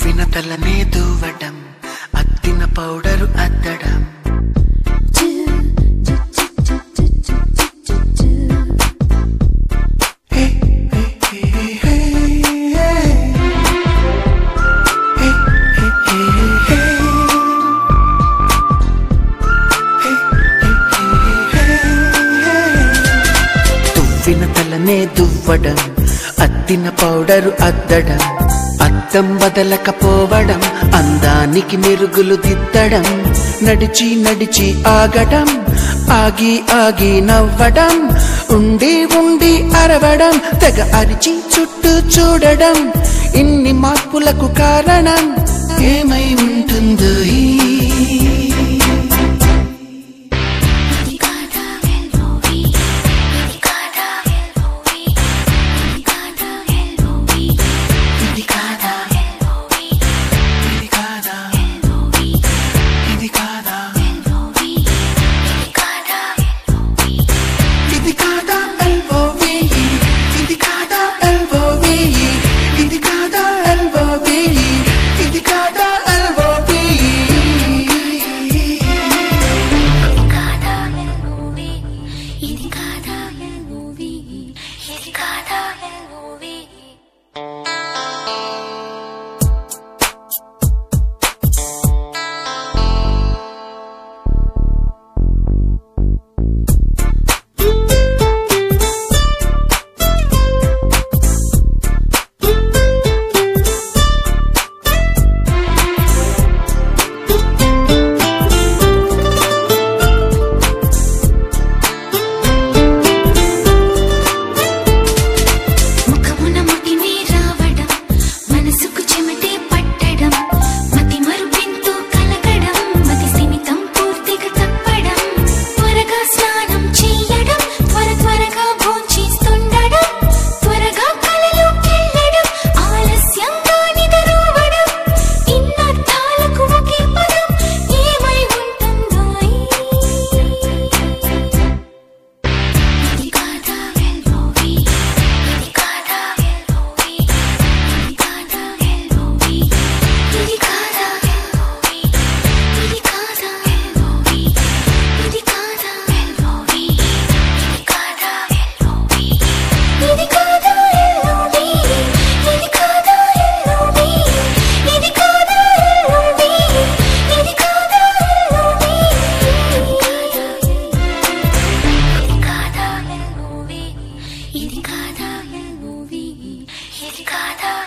తువ్విన తలనే దువ్వడం అద్దిన powder అద్దడం హే, హే, హే, హే, హే. హే, హే, హే, హే. హే, హే, హే, హే. తువ్విన తలనే దువ్వడం అద్దిన powder అద్దడం అద్దం వదలకపోవడం అందానికి మెరుగులు దిద్దడం నడిచి నడిచి ఆగడం ఆగి ఆగి నవ్వడం ఉండి ఉండి అరవడం తెగ అరిచి చుట్టూ చూడడం ఇన్ని మార్పులకు కారణం ఏమై ఉంటుందో ఈ ఇది కాదా ఇది కాదా ఇది కాదా ఇది కాదా ఎల్ఓవి ఇది కాదా ఎల్ఓవి ఇది కాదా ఎల్ఓవి ఇది కాదా ఎల్ఓవి ఇది కాదా మూవీ ఇది కాదా మూవీ ముఖమున ముటిమి రావడం మనసుకు చెమటే పట్టడం మతి మరుపింతో కలగడం మతి సిమితం పూర్తిగా తప్పడం త్వరగా స్నానం చెయ్యడం త్వర త్వరగా భోంచేస్తుండడం త్వరగా కలలోకెళ్ళడం ఆలస్యంగా నిద్రపోవడం ఇన్నర్థాలకు ఒకే పదం ఏమై ఉంటుందో ఇది కాదా మూవీ ఇది కాదా మూవీ ఇది కాదా మూవీ ఇది కాదా మూవీ ఇది కాదా మూవీ ఇది కాదా మూవీ ఇది కాదా మూవీ ఇది కాదా మూవీ ఇది కాదా మూవీ ఇది కాదా మూవీ ఇది కాదా మూవీ ఇది కాదా మూవీ ఇది కాదా మూవీ ఇది కాదా